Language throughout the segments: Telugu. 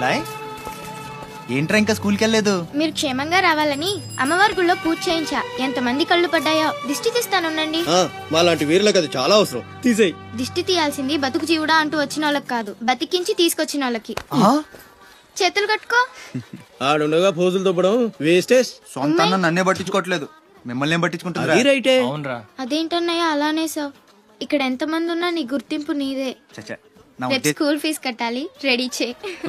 చెల్లాయ్ ఏంట్రా ఇంకా స్కూల్కి వెళ్ళలేదు మీరు క్షేమంగా రావాలని అమ్మవారి గుళ్ళో పూజ చేయించా ఎంతమంది కళ్ళు పడ్డాయో దిష్టి తీస్తానుండండి మాలాంటి వీరులకు అది చాలా అవసరం తీసేయి దిష్టి తీయాల్సింది బతుకు జీవుడా అంటూ వచ్చిన వాళ్ళకి కాదు బతికించి తీసుకొచ్చిన వాళ్ళకి ఆ? చేతులు కట్టుకో ఆడుండగా పోజులు దొబ్బడం వేస్టేజ్ సొంత అన్న నన్నే పట్టించుకోవట్లేదు మిమ్మల్ని ఏం పట్టించుకుంటుందిరా అది రైటే అదేంటన్నయ్య అలానే సార్ ఇక్కడ ఎంతమంది ఉన్నా నీ గుర్తింపు నీదే చచ్చా నా రేపు ఉద్దేశం స్కూల్ ఫీజు కట్టాలి రెడీ చే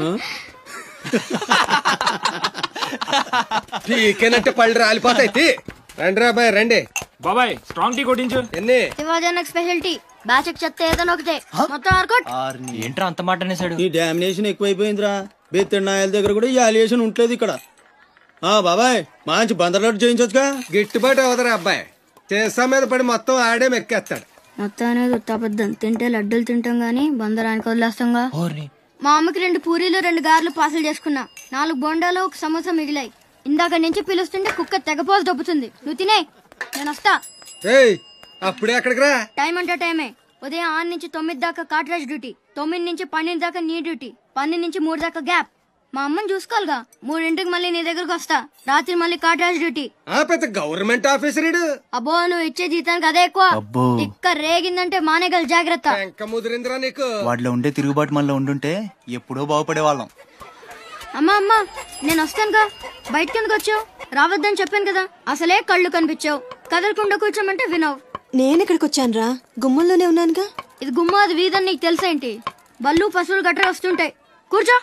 పీకేనంటే పళ్ళు రాలిపోతాయి తీ. రండి రా బాయ్ రండి బాబాయ్ స్ట్రాంగ్ టీ కొట్టించు ఎన్ని శివాజనక్ స్పెషాలిటీ బ్యాచ్ చెత్త ఏదైనా ఒకటే మొత్తం ఆర్కోట్ ఆర్ని. ఏంట్రా అంత మాట అనేసాడు ఈ డామినేషన్ ఎక్కువైపోయిందిరా బెత్తడి నాయల దగ్గర కూడా ఈ అలియేషన్ ఉంటలేదు ఇక్కడ ఆ బాబాయ్ మంచి బందర్లోడ్ చేయించొచ్చుగా గిట్టుబాటు అవదరా అబ్బాయి చేసా మీద పడి మొత్తం ఆడే మెక్కేస్తాడు మొత్తం అనేది ఉత్తాపద్దం తింటే లడ్డూలు తింటాం గానీ బందరానికి వదిలేస్తాంగా మా అమ్మకి రెండు పూరీలు రెండు గారెలు పార్సల్ చేసుకున్నా నాలుగు బొండాలు ఒక సమోసా మిగిలాయి ఇందాక నుంచి పిలుస్తుంటే కుక్క తెగపోసి దొబ్బుతుంది నువ్వు తినే నేను వస్తా ఏయ్ అప్పుడే అక్కడికి రా టైం అంటే టైమే ఉదయం ఆరు నుంచి తొమ్మిది దాకా కాట్రాజ్ డ్యూటీ తొమ్మిది నుంచి పన్నెండు దాకా నీ డ్యూటీ పన్నెండు నుంచి మూడు దాకా గ్యాప్ మా అమ్మని చూసుకోవాలిగా మూడింటికి మళ్ళీ నీ దగ్గరకు వస్తా రాత్రి మళ్ళీ కాట్రాజ్ డ్యూటీ ఆ పెద్ద గవర్నమెంట్ ఆఫీసర్ ఇడు అబ్బో నువ్వు ఇచ్చే జీతానికి అదే ఎక్కువ అబ్బో. తిక్క రేగిందంటే మానేగల జాగ్రత్త వెంక ముదిరిందిరా నీకు వాటిలో ఉండే తిరుగుబాటు మనలో ఉండుంటే ఎప్పుడో బాగుపడే వాళ్ళం అమ్మా అమ్మా నేను వస్తానుగా బయటకి ఎందుకు వచ్చావు రావద్దని చెప్పాను కదా అసలే కళ్ళు కనిపించావు కదలకుండా కూర్చోమంటే వినవు నేను ఇక్కడికి వచ్చాను రా గుమ్మంలోనే ఉన్నానుగా ఇది గుమ్మ అది వీధని నీకు తెలుసేంటి బళ్ళు పశువులు గట్రా వస్తుంటాయి కూర్చో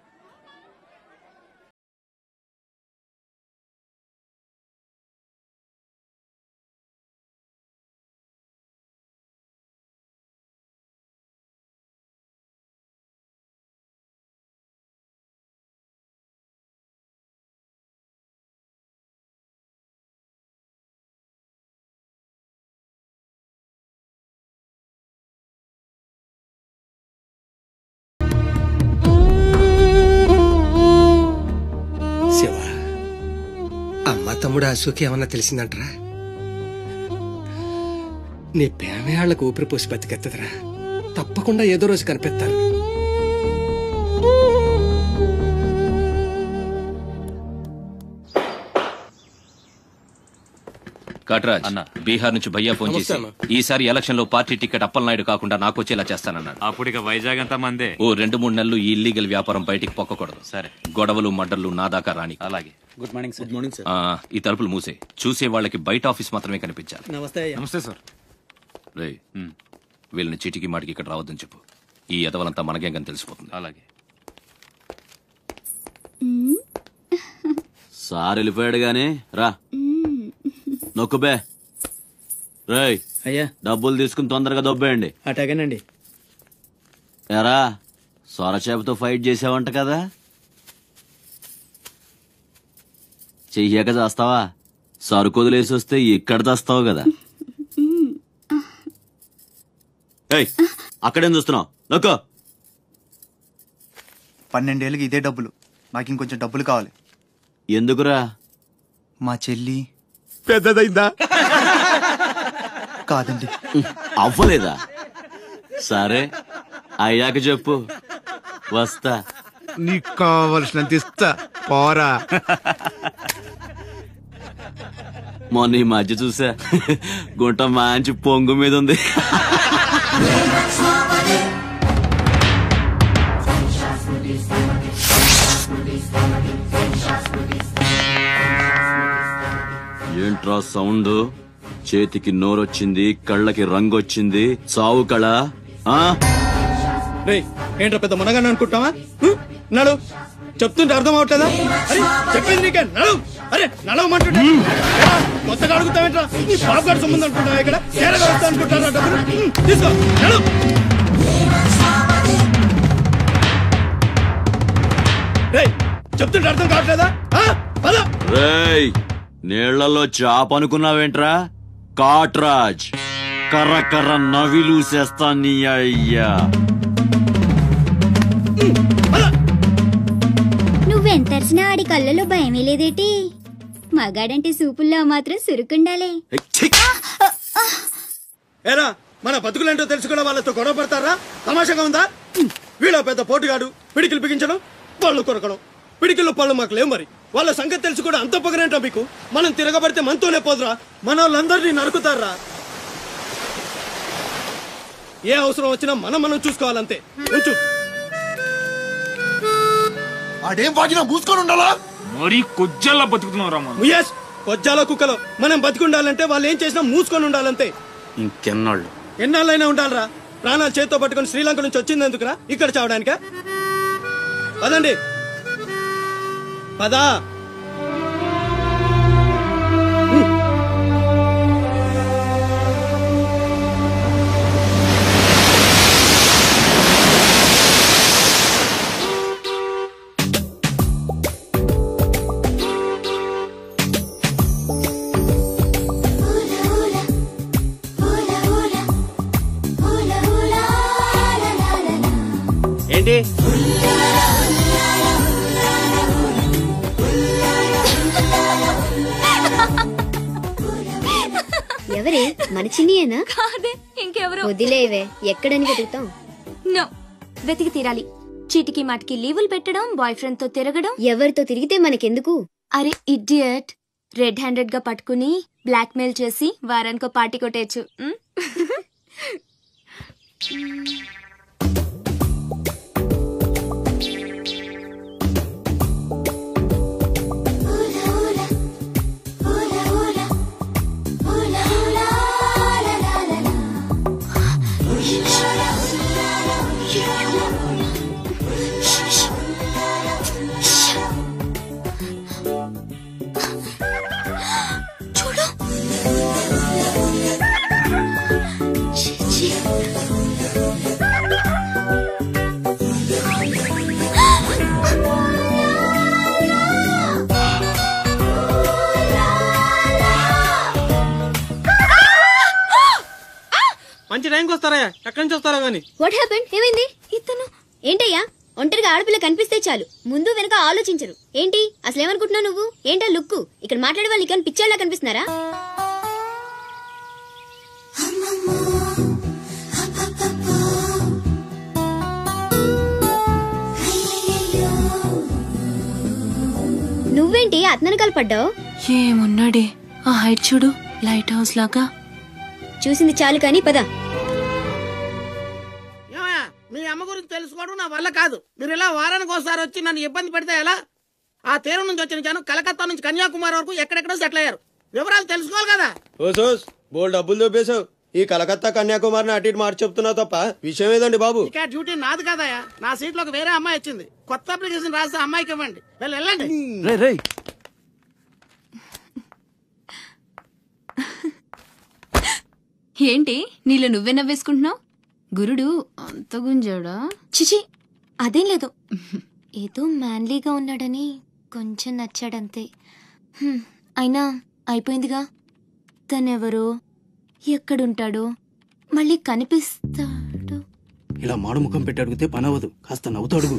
శివ అమ్మ తమ్ముడు అశోక్ ఏమన్నా తెలిసిందంటరా నీ పేమయాళ్ళకు ఊపిరి పోసి బతికెత్తదురా తప్పకుండా ఏదో రోజు కనిపెత్తారు కట్రాజ్ అన్న. బీహార్ నుంచి భయ్యా ఫోన్ చేసి నమస్తే ఈసారి ఎలక్షన్ లో పార్టీ టికెట్ అప్పలనాయుడు కాకుండా నాకు వచ్చేలా చేస్తానన్నాడు అప్పుడు ఇక వైజాగ్ అంతా మందే ఓ రెండు మూడు నెలలు ఈ ఇల్లీగల్ వ్యాపారం బయటికి పొక్కకూడదు సరే గొడవలు మడ్డర్లు నా దాకా రాని అలాగే good morning sir good morning sir ఆ, ఈ తలుపులు మూసే చూసే వాళ్ళకి బయట ఆఫీస్ మాత్రమే కనిపించాలి నమస్తే నమస్తే సార్ రే వీళ్ళని చీటికి మాటికి ఇక్కడ రావద్దని చెప్పు ఈ ఎదవలంతా మనకేం కానీ తెలిసిపోతుంది అలాగే సార్ వెళ్ళిపోయాడు గాని రా నొక్కుబే రేయ్ అయ్యా డబ్బులు తీసుకుని తొందరగా దొబ్బేయండి అటాగేనండి ఎరా సొరచేపతో ఫైట్ చేసావంట కదా చెయ్యక చేస్తావా సరుకు వదిలేసి వస్తే ఇక్కడ తెస్తావు కదా ఏయ్ అక్కడేం చూస్తున్నావు నొక్కో పన్నెండేళ్ళకి ఇదే డబ్బులు నాకు ఇంకొంచెం డబ్బులు కావాలి ఎందుకురా మా చెల్లి పెద్దదైందా కాదండి అవ్వలేదా సరే అయ్యాక చెప్పు వస్తా నీకు కావలసినంత ఇస్తా పోరా మొన్న ఈ మధ్య చూసా గుంట మంచి పొంగు మీద ఉంది ఏంట్రా సౌండ్ చేతికి నోరొచ్చింది కళ్ళకి రంగొచ్చింది చావు కళ ఆ రే ఏంట్రా పెద్ద మునగాన్ని అనుకుంటావా హు? నడు చెప్తుంటే అర్థం అవట్లేదా అరే చెప్పింది నీకే నడు అరే నడవమంటుంటే ఏరా, కొత్తగా అడుగుతావేంట్రా నీ బాబు గారి సంబంధం అనుకుంటావా ఇక్కడ ఏరగా వస్తా అనుకుంటారా డబ్బులు హు, తీసుకో నడు రే చెప్తుంటే అర్థం కావట్లేదా ఆ? పద రేయ్ నీళ్లలో చాప అనుకున్నావేంట్రా కాట్రాజ్ కర్ర కర్ర నవిలూసేస్తా నీ అయ్యా నువ్వెంతరిసినా ఆడి కళ్ళలో భయమే లేదేటి మగాడంటే సూపుల్లో మాత్రం సురుకుండాలే ఏయ్, ఛీ! ఏరా మన బతుకులేంటో తెలుసుకోవడం వాళ్ళతో గొడవ పడతారా తమాషాగా ఉందా హ్మ్, వీడో పెద్ద పోటుగాడు పిడికిలు బిగించడం పళ్ళు కొరకడం పిడికిల్లో పళ్ళు మాకు లేవు మరి వాళ్ళ సంగతి తెలిసి కూడా అంత పొగరేంటా మీకు మనం తిరగబడితే మనతోనే పోదురా మన వాళ్ళందరినీ నరుకుతారా ఏ అవసరం వచ్చినా మనం మనం చూసుకోవాలంతే ఉంచు ఆడేం వాగినా మూసుకొని ఉండాలా మరీ కొజ్జల్లా బతుకుతున్నావు రామా ముయస్ కొజ్జాల కుక్కలో మనం బతికుండాలంటే వాళ్ళు ఏం చేసినా మూసుకొని ఉండాలంతే ఇంకెన్నాళ్ళు ఎన్నాళ్ళైనా ఉండాలరా ప్రాణాలు చేత్తో పట్టుకొని శ్రీలంక నుంచి వచ్చింది ఎందుకురా ఇక్కడ చావడానికా పదండి పదా ఏంటి ఎవరే మన చిన్నియేనా కాదే ఇంకెవరు వదిలేవే ఎక్కడని వెతుకుతాం నో వెతికి తీరాలి చీటికి మాటికి లీవులు పెట్టడం బాయ్ ఫ్రెండ్ తో తిరగడం ఎవరితో తిరిగితే మనకెందుకు అరే ఇడియట్ రెడ్ హ్యాండెడ్ గా పట్టుకుని బ్లాక్ మెయిల్ చేసి వారానికో పార్టీ కొట్టేయచ్చు ఉమ్? మంచి టైంకి వస్తారా ఎక్కడి నుంచి వస్తారా గానీ వాట్ హ్యాపెన్ ఏమైంది ఇతను ఏంటయ్యా ఒంటరిగా ఆడపిల్ల కనిపిస్తే చాలు ముందు వెనక ఆలోచించరు ఏంటి అసలు ఏమనుకుంటున్నావు నువ్వు ఏంటా లుక్కు ఇక్కడ మాట్లాడే వాళ్ళు ఇక్కడ పిచ్చేలా కనిపిస్తున్నారా నువ్వేంటి అతనకాలు పడ్డావు ఏమున్నాడే ఆ హైట్ చూడు లైట్ హౌస్ లాగా చూసింది చాలు కానీ పద ఏమయ్యా, మీ అమ్మ గురించి తెలుసుకోవడం నా వల్ల కాదు మీరు ఇలా వారానికి ఒకసారి వచ్చి నన్ను ఇబ్బంది పెడితే ఎలా ఆ తీరం నుంచి వచ్చిన జనం కలకత్తా నుంచి కన్యాకుమారి వరకు ఎక్కడెక్కడో సెటిల్ అయ్యారు వివరాలు తెలుసుకోవాలి కదా ఓసోస్ బోల్ డబ్బులు దొబ్బేశావు ఈ కలకత్తా కన్యాకుమారిని అటు ఇటు మార్చి చెప్తున్నావు తప్ప విషయం ఏదండి బాబు ఇక డ్యూటీ నాది కదయ్యా నా సీట్ లో వేరే అమ్మాయి వచ్చింది కొత్త అప్లికేషన్ రాస్తే అమ్మాయికి ఇవ్వండి వెళ్ళి వెళ్ళండి రే రే ఏంటి నీలో నువ్వే నవ్వేసుకుంటున్నావు గురుడు అంత గుంజాడా చిచి అదేం లేదు ఏదో మ్యాన్లీగా ఉన్నాడని కొంచెం నచ్చాడంతే హ్మ్, అయినా అయిపోయిందిగా తనెవరో ఎక్కడుంటాడో మళ్ళీ కనిపిస్తాడు ఇలా మాడు ముఖం పెట్టి అడిగితే పని అవ్వదు కాస్త నవ్వుతూ అడుగు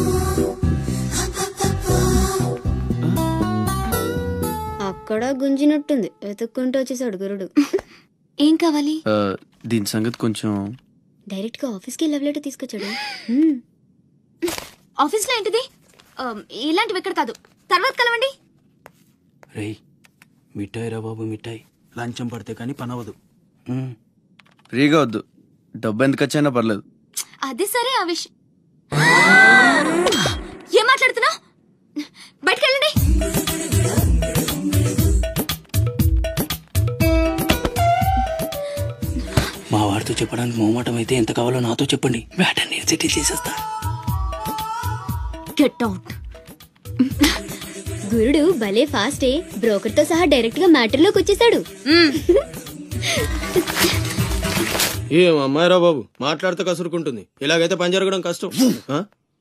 అక్కడ గుంజినట్టుంది వెతుక్కుంటూ వచ్చేసాడు గురుడు ఏం కావాలి ఆ, దీని సంగతి కొంచెం డైరెక్ట్ గా ఆఫీస్ కి లవ్ లెటర్ తీసుకొచ్చాడు హ్మ్. ఆఫీస్లో ఏంటిది ఆ, ఇలాంటివి ఎక్కడ కాదు తర్వాత కలవండి రేయ్ మిఠాయి రా బాబు మిఠాయి లంచం పడితే కానీ పని అవ్వదు ఫ్రీగా వద్దు డబ్బు ఎందుకు వచ్చైనా పర్లేదు అది సరే ఆ విషయం ఏం మాట్లాడుతున్నావు బయటకెళ్ళండి మా వాడితో చెప్పడానికి మొహమాటం అయితే ఎంత కావాలో నాతో చెప్పండి వేటని సెటిల్ చేసేస్తా గెట్ అవుట్ గురుడు భలే ఫాస్టే బ్రోకర్ తో సహా డైరెక్ట్ గా మ్యాటర్ లోకి వచ్చేసాడు ఏం అమ్మాయిరా బాబు మాట్లాడితే కసురుకుంటుంది ఇలాగైతే పని జరగడం కష్టం ఆ?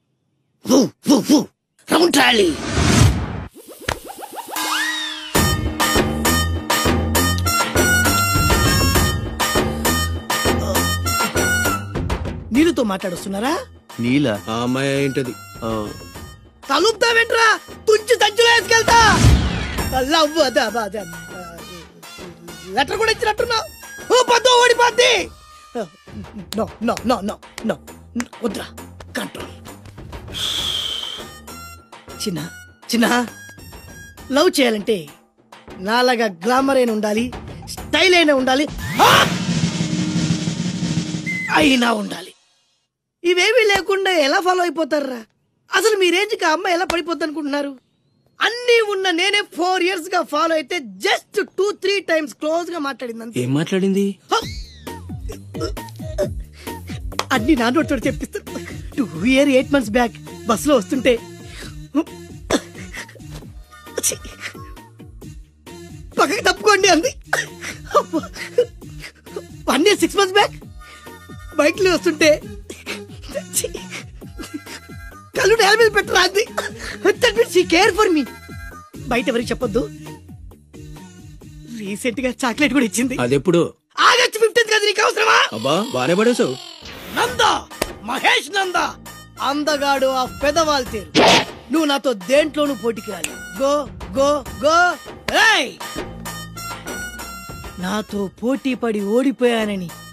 నీళ్ళతో మాట్లాడుస్తున్నారా నీలా ఆ అమ్మాయి ఏంటది ఆ, తలుపుతా వెంట్రా తుంచి సంచులో వేసుకెళ్తా లవ్ అదా అదా లెటర్ కూడా ఇచ్చినట్టున్నా ఓ పద్దు ఓడిపోద్ది no no no no no వద్దురా కంట్రోల్ చిన్న చిన్న లవ్ చేయాలంటే నాలాగా గ్లామర్ అయిన ఉండాలి స్టైల్ అయిన ఉండాలి ఆ! అయినా ఉండాలి ఇవేమీ లేకుండా ఎలా ఫాలో అయిపోతారా అసలు మీ రేంజ్కి ఆ అమ్మాయి ఎలా పడిపోద్ది అనుకుంటున్నారు అన్నీ ఉన్న నేనే ఫోర్ ఇయర్స్ గా ఫాలో అయితే just two three times close గా మాట్లాడింది అంతే. ఏం మాట్లాడింది అన్ని నా నోటితో చెప్పిస్తాను two year eight months back బస్సులో వస్తుంటే ఛీ! పక్కకి తప్పుకోండి అంది one year six months back bike లో వస్తుంటే ఛీ! కళ్ళు నేల మీద పెట్టరా అంది that means care for me బయట ఎవరికి చెప్పొద్దు రీసెంట్ గా చాక్లెట్ కూడా ఇచ్చింది అదెప్పుడు ఆగస్టు ఫిఫ్టీన్త్ కదా నీకు అవసరమా అబ్బా బానే పడేసావు నంద మహేష్ నంద అందగాడు ఆ పెదవాల్ తేరు నువ్వు నాతో దేంట్లోనూ పోటీకి రాలి గో గో గో ఏయ్! నాతో పోటీ పడి ఓడిపోయానని